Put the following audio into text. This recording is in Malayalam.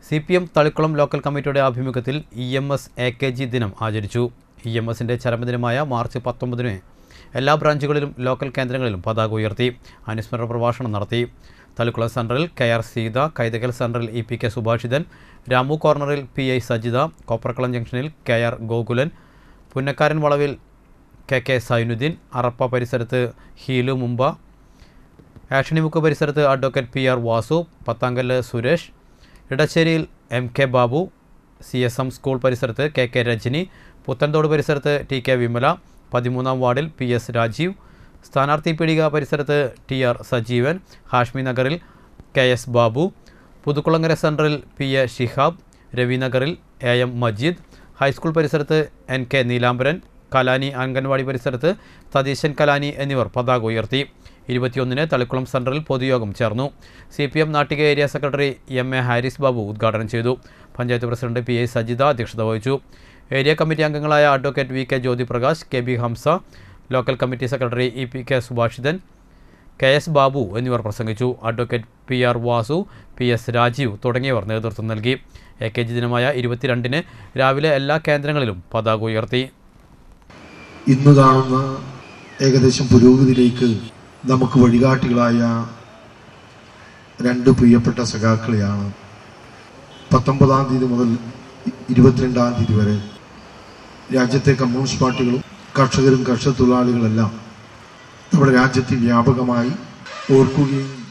C P M Thalikkulam local കമ്മിറ്റിയുടെ ആഭിമുഖ്യത്തിൽ E M S A K G ദിനം ആചരിച്ചു ഇ എം എസിൻ്റെ ചരമദിനമായ മാർച്ച് പത്തൊമ്പതിന് എല്ലാ ബ്രാഞ്ചുകളിലും ലോക്കൽ കേന്ദ്രങ്ങളിലും പതാക ഉയർത്തി അനുസ്മരണ പ്രഭാഷണം നടത്തി Thalikkulam central K R Seetha Kaithakal central E P K Subhashithan Ramu കോർണറിൽ പി ഐ സജിത കോപ്പറക്കുളം ജംഗ്ഷനിൽ കെ ആർ ഗോകുലൻ പുന്നക്കാരൻ വളവിൽ കെ കെ സൈനുദ്ദീൻ അറപ്പ പരിസരത്ത് ഹീലു മുമ്പ ആഷണിമുക്ക് പരിസരത്ത് advocate P R Vasu Pathankallu Suresh ഇടശ്ശേരിയിൽ M K Babu C S M school പരിസരത്ത് കെ കെ രജനി പുത്തൻതോട് പരിസരത്ത് ടി കെ വിമല പതിമൂന്നാം വാർഡിൽ പി എസ് രാജീവ് സ്ഥാനാർത്ഥി പീടിക പരിസരത്ത് ടി ആർ സജീവൻ ഹാഷ്മി നഗറിൽ K S Babu Puthukkulangara central P A Shihab രവിനഗറിൽ എ എം മജീദ് ഹൈസ്കൂൾ പരിസരത്ത് എൻ കെ നീലാംബരൻ കലാനി അംഗൻവാടി പരിസരത്ത് സതീശൻ കലാനി എന്നിവർ പതാക ഉയർത്തി ഇരുപത്തിയൊന്നിന് തളിക്കുളം സെൻട്രൽ പൊതുയോഗം ചേർന്നു C P M Nattika area secretary M A Haris Babu ഉദ്ഘാടനം ചെയ്തു panchayat president P I Sajitha അധ്യക്ഷത വഹിച്ചു ഏരിയ കമ്മിറ്റി അംഗങ്ങളായ advocate V K Jyothiprakash K B Hamza local committee secretary E P K Subhashithan K S Babu എന്നിവർ പ്രസംഗിച്ചു advocate P R Vasu P S Rajeev തുടങ്ങിയവർ നേതൃത്വം നൽകി എ കെ ജി ദിനമായ ഇരുപത്തിരണ്ടിന് രാവിലെ എല്ലാ കേന്ദ്രങ്ങളിലും പതാക ഉയർത്തി ഇന്ന് കാണുന്ന ഏകദേശം പുരോഗതിയിലേക്ക് നമുക്ക് വഴികാട്ടികളായ രണ്ട് പ്രിയപ്പെട്ട സഖാക്കളെയാണ് പത്തൊമ്പതാം തീയതി മുതൽ ഇരുപത്തിരണ്ടാം തീയതി വരെ രാജ്യത്തെ കമ്മ്യൂണിസ്റ്റ് പാർട്ടികളും കർഷകരും കർഷക തൊഴിലാളികളെല്ലാം നമ്മുടെ രാജ്യത്ത് വ്യാപകമായി ഓർക്കുകയും